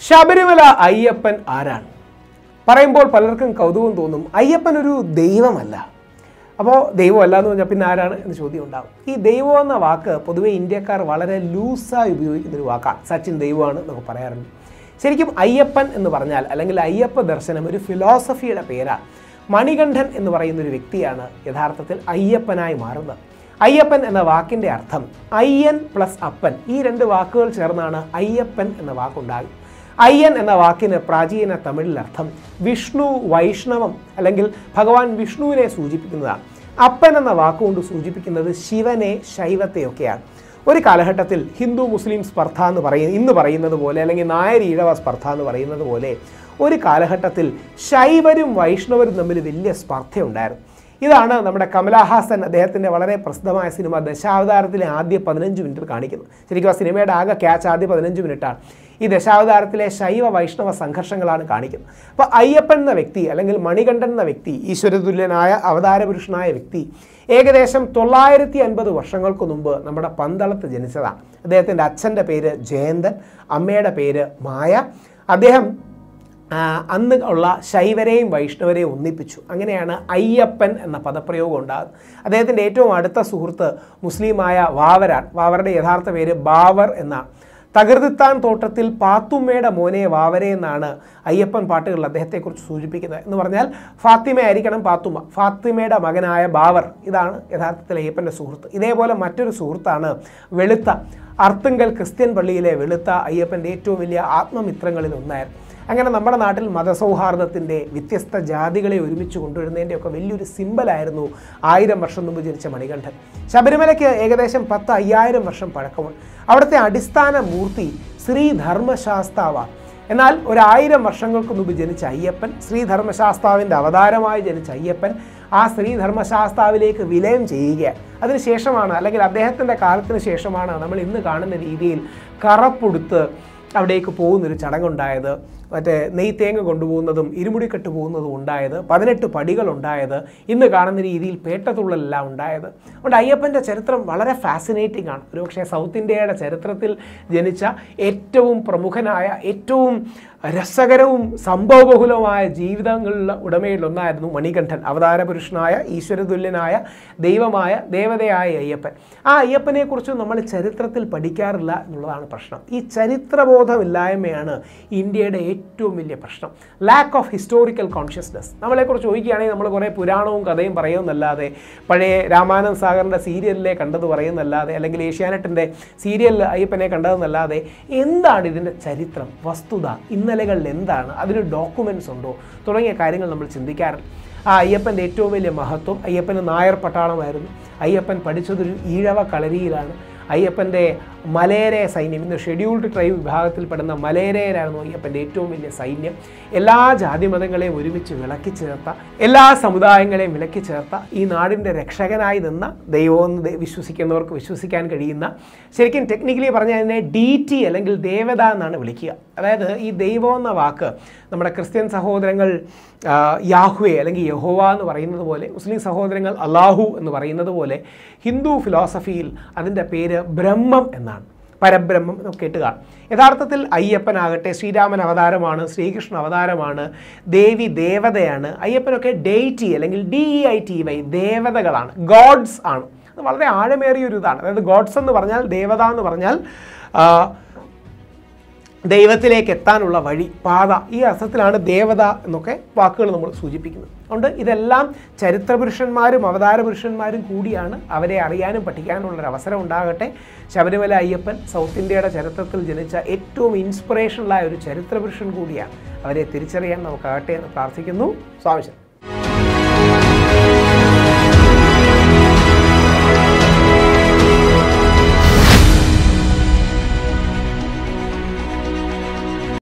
ശബരിമല അയ്യപ്പൻ ആരാണ് പറയുമ്പോൾ പലർക്കും കൗതുകം തോന്നും അയ്യപ്പൻ ഒരു ദൈവമല്ല അപ്പോൾ ദൈവമല്ല എന്ന് പറഞ്ഞാൽ പിന്നെ ആരാണ് എന്ന് ചോദ്യം ഉണ്ടാകും ഈ ദൈവം എന്ന വാക്ക് പൊതുവെ ഇന്ത്യക്കാർ വളരെ ലൂസായി ഉപയോഗിക്കുന്ന ഒരു വാക്കാണ് സച്ചിൻ ദൈവമാണ് എന്നൊക്കെ പറയാറുണ്ട് ശരിക്കും അയ്യപ്പൻ എന്ന് പറഞ്ഞാൽ അല്ലെങ്കിൽ അയ്യപ്പ ദർശനം ഒരു ഫിലോസഫിയുടെ പേരാണ് മണികണ്ഠൻ എന്ന് പറയുന്ന ഒരു വ്യക്തിയാണ് യഥാർത്ഥത്തിൽ അയ്യപ്പനായി മാറുന്നത് അയ്യപ്പൻ എന്ന വാക്കിൻ്റെ അർത്ഥം അയ്യൻ പ്ലസ് അപ്പൻ ഈ രണ്ട് വാക്കുകൾ ചേർന്നാണ് അയ്യപ്പൻ എന്ന വാക്കുണ്ടാകും അയ്യൻ എന്ന വാക്കിന് പ്രാചീന തമിഴിൽ അർത്ഥം വിഷ്ണു വൈഷ്ണവം അല്ലെങ്കിൽ ഭഗവാൻ വിഷ്ണുവിനെ സൂചിപ്പിക്കുന്നതാണ് അപ്പൻ എന്ന വാക്കുകൊണ്ട് സൂചിപ്പിക്കുന്നത് ശിവനെ ശൈവത്തെയൊക്കെയാണ് ഒരു കാലഘട്ടത്തിൽ ഹിന്ദു മുസ്ലിം സ്പർദ്ധ എന്ന് പറയുന്ന ഇന്ന് പറയുന്നത് പോലെ അല്ലെങ്കിൽ നായർ ഈഴവ സ്പർദ്ധ എന്ന് പറയുന്നത് പോലെ ഒരു കാലഘട്ടത്തിൽ ശൈവരും വൈഷ്ണവരും തമ്മിൽ വലിയ സ്പർദ്ധയുണ്ടായിരുന്നു ഇതാണ് നമ്മുടെ കമലഹാസൻ അദ്ദേഹത്തിൻ്റെ വളരെ പ്രസിദ്ധമായ സിനിമ ദശാവതാരത്തിലെ ആദ്യ പതിനഞ്ച് മിനിറ്റ് കാണിക്കുന്നത് ശരിക്കും ആ സിനിമയുടെ ആകെ ക്യാച്ച് ആദ്യ പതിനഞ്ച് മിനിറ്റാണ് ഈ ദശാവതാരത്തിലെ ശൈവ വൈഷ്ണവ സംഘർഷങ്ങളാണ് കാണിക്കുന്നത് അപ്പോൾ അയ്യപ്പൻ എന്ന വ്യക്തി അല്ലെങ്കിൽ മണികണ്ഠൻ എന്ന വ്യക്തി ഈശ്വരതുല്യനായ അവതാരപുരുഷനായ വ്യക്തി ഏകദേശം തൊള്ളായിരത്തി അൻപത് വർഷങ്ങൾക്ക് മുമ്പ് നമ്മുടെ പന്തളത്ത് ജനിച്ചതാണ് അദ്ദേഹത്തിൻ്റെ അച്ഛൻ്റെ പേര് ജയന്തൻ അമ്മയുടെ പേര് മായ അദ്ദേഹം ആ, അന്ന് ഉള്ള ശൈവരെയും വൈഷ്ണവരെയും ഒന്നിപ്പിച്ചു അങ്ങനെയാണ് അയ്യപ്പൻ എന്ന പദപ്രയോഗം ഉണ്ടാകുന്നത് അദ്ദേഹത്തിൻ്റെ ഏറ്റവും അടുത്ത സുഹൃത്ത് മുസ്ലിമായ വാവരാൻ വാവറുടെ യഥാർത്ഥ പേര് ബാവർ എന്നാണ് തകൃതിത്താൻ തോട്ടത്തിൽ പാത്തുമ്മയുടെ മോനെ വാവരെ എന്നാണ് അയ്യപ്പൻ പാട്ടുകളിൽ അദ്ദേഹത്തെക്കുറിച്ച് സൂചിപ്പിക്കുന്നത് എന്ന് പറഞ്ഞാൽ ഫാത്തിമ ആയിരിക്കണം പാത്തുമ്മ ഫാത്തിമയുടെ മകനായ ബാവർ ഇതാണ് യഥാർത്ഥത്തിൽ അയ്യപ്പൻ്റെ സുഹൃത്ത് ഇതേപോലെ മറ്റൊരു സുഹൃത്താണ് വെളുത്ത അർത്തുങ്കൽ ക്രിസ്ത്യൻ പള്ളിയിലെ വെളുത്ത അയ്യപ്പൻ്റെ ഏറ്റവും വലിയ ആത്മമിത്രങ്ങളിൽ ഒന്നായിരുന്നു അങ്ങനെ നമ്മുടെ നാട്ടിൽ മതസൗഹാർദ്ദത്തിൻ്റെ വ്യത്യസ്ത ജാതികളെ ഒരുമിച്ച് കൊണ്ടുവരുന്നതിൻ്റെ ഒക്കെ വലിയൊരു സിമ്പലായിരുന്നു ആയിരം വർഷം മുമ്പ് ജനിച്ച മണികണ്ഠൻ ശബരിമലയ്ക്ക് ഏകദേശം പത്ത് അയ്യായിരം വർഷം പഴക്കമുണ്ട് അവിടുത്തെ അടിസ്ഥാന മൂർത്തി ശ്രീ ധർമ്മശാസ്താവാണ് എന്നാൽ ഒരായിരം വർഷങ്ങൾക്ക് മുമ്പ് ജനിച്ച അയ്യപ്പൻ ശ്രീ ധർമ്മശാസ്താവിൻ്റെ അവതാരമായി ജനിച്ച അയ്യപ്പൻ ആ ശ്രീ ധർമ്മശാസ്താവിലേക്ക് വിലയം ചെയ്യുകയാണ് അതിനുശേഷമാണ് അല്ലെങ്കിൽ അദ്ദേഹത്തിൻ്റെ കാലത്തിന് ശേഷമാണ് നമ്മൾ ഇന്ന് കാണുന്ന രീതിയിൽ കറപ്പുടുത്ത് അവിടേക്ക് പോകുന്നൊരു ചടങ്ങുണ്ടായത് മറ്റേ നെയ്ത്തേങ്ങ കൊണ്ടുപോകുന്നതും ഇരുമുടിക്കെട്ട് പോകുന്നതും ഉണ്ടായത് പതിനെട്ട് പടികൾ ഉണ്ടായത് ഇന്ന് കാണുന്ന രീതിയിൽ പേട്ടതുള്ളലെല്ലാം ഉണ്ടായത് അതുകൊണ്ട് അയ്യപ്പൻ്റെ ചരിത്രം വളരെ ഫാസിനേറ്റിംഗ് ആണ് ഒരുപക്ഷെ സൗത്ത് ഇന്ത്യയുടെ ചരിത്രത്തിൽ ജനിച്ച ഏറ്റവും പ്രമുഖനായ ഏറ്റവും രസകരവും സംഭവബഹുലമായ ജീവിതങ്ങളുടെ ഉടമയിലൊന്നായിരുന്നു മണികണ്ഠൻ അവതാരപുരുഷനായ ഈശ്വരതുല്യനായ ദൈവമായ ദേവതയായ അയ്യപ്പൻ ആ അയ്യപ്പനെക്കുറിച്ച് നമ്മൾ ചരിത്രത്തിൽ പഠിക്കാറില്ല എന്നുള്ളതാണ് പ്രശ്നം ഈ ചരിത്രബോധമില്ലായ്മയാണ് ഇന്ത്യയുടെ ഏറ്റവും വലിയ പ്രശ്നം ലാക്ക് ഓഫ് ഹിസ്റ്റോറിക്കൽ കോൺഷ്യസ്നസ് നമ്മളെക്കുറിച്ച് ചോദിക്കുകയാണെങ്കിൽ നമ്മൾ കുറേ പുരാണവും കഥയും പറയുമെന്നല്ലാതെ പഴയ രാമാനന്ദ് സാഗറിൻ്റെ സീരിയലിലെ കണ്ടത് പറയുന്നല്ലാതെ അല്ലെങ്കിൽ ഏഷ്യാനെറ്റിൻ്റെ സീരിയലിൽ അയ്യപ്പനെ കണ്ടതെന്നല്ലാതെ എന്താണ് ഇതിൻ്റെ ചരിത്രം വസ്തുത ഇന്നലകളിൽ എന്താണ് അതിന് ഡോക്യുമെൻറ്റ്സ് ഉണ്ടോ തുടങ്ങിയ കാര്യങ്ങൾ നമ്മൾ ചിന്തിക്കാറില്ല ആ അയ്യപ്പൻ്റെ ഏറ്റവും വലിയ മഹത്വം അയ്യപ്പന് നായർ പട്ടാളമായിരുന്നു അയ്യപ്പൻ പഠിച്ചതൊരു ഈഴവ കളരിയിലാണ് അയ്യപ്പൻ്റെ മലേരെ സൈന്യം ഇന്ന് ഷെഡ്യൂൾഡ് ട്രൈബ് വിഭാഗത്തിൽപ്പെടുന്ന മലേരയരായിരുന്നു അയ്യപ്പൻ്റെ ഏറ്റവും വലിയ സൈന്യം എല്ലാ ജാതി മതങ്ങളെയും ഒരുമിച്ച് വിളക്കി ചേർത്ത എല്ലാ സമുദായങ്ങളെയും വിലക്കി ചേർത്ത ഈ നാടിൻ്റെ രക്ഷകനായി നിന്ന ദൈവമെന്ന് ദേ- വിശ്വസിക്കുന്നവർക്ക് വിശ്വസിക്കാൻ കഴിയുന്ന ശരിക്കും ടെക്നിക്കലി പറഞ്ഞാൽ അതിനെ ഡി ടി അല്ലെങ്കിൽ ദേവത എന്നാണ് വിളിക്കുക അതായത് ഈ ദൈവം എന്ന വാക്ക് നമ്മുടെ ക്രിസ്ത്യൻ സഹോദരങ്ങൾ ആ, യാഹ്വേ അല്ലെങ്കിൽ യഹോവ എന്ന് പറയുന്നത് പോലെ മുസ്ലിം സഹോദരങ്ങൾ അള്ളാഹു എന്ന് പറയുന്നത് പോലെ ഹിന്ദു ഫിലോസഫിയിൽ അതിൻ്റെ പേര് ബ്രഹ്മം എന്നാണ് പരബ്രഹ്മം എന്നൊക്കെ കേട്ടുക യഥാർത്ഥത്തിൽ അയ്യപ്പനാകട്ടെ ശ്രീരാമൻ അവതാരമാണ് ശ്രീകൃഷ്ണ അവതാരമാണ് ദേവി ദേവതയാണ് അയ്യപ്പനൊക്കെ ഡെയ്റ്റി അല്ലെങ്കിൽ D E I T Y ദേവതകളാണ് ഗോഡ്സ് ആണ് അത് വളരെ ആഴമേറിയ ഒരു ഇതാണ് അതായത് ഗോഡ്സ് എന്ന് പറഞ്ഞാൽ ദേവത എന്ന് പറഞ്ഞാൽ ആ, ദൈവത്തിലേക്ക് എത്താനുള്ള വഴി പാത ഈ അർത്ഥത്തിലാണ് ദേവത എന്നൊക്കെ വാക്കുകൾ നമ്മൾ സൂചിപ്പിക്കുന്നത് അതുകൊണ്ട് ഇതെല്ലാം ചരിത്രപുരുഷന്മാരും അവതാര പുരുഷന്മാരും കൂടിയാണ് അവരെ അറിയാനും പഠിക്കാനുള്ള ഒരു അവസരം ഉണ്ടാകട്ടെ ശബരിമല അയ്യപ്പൻ സൗത്ത് ഇന്ത്യയുടെ ചരിത്രത്തിൽ ജനിച്ച ഏറ്റവും ഇൻസ്പിറേഷണലായ ഒരു ചരിത്രപുരുഷൻ കൂടിയാണ് അവരെ തിരിച്ചറിയാൻ നമുക്കാകട്ടെ എന്ന് പ്രാർത്ഥിക്കുന്നു സ്വാമിശൻ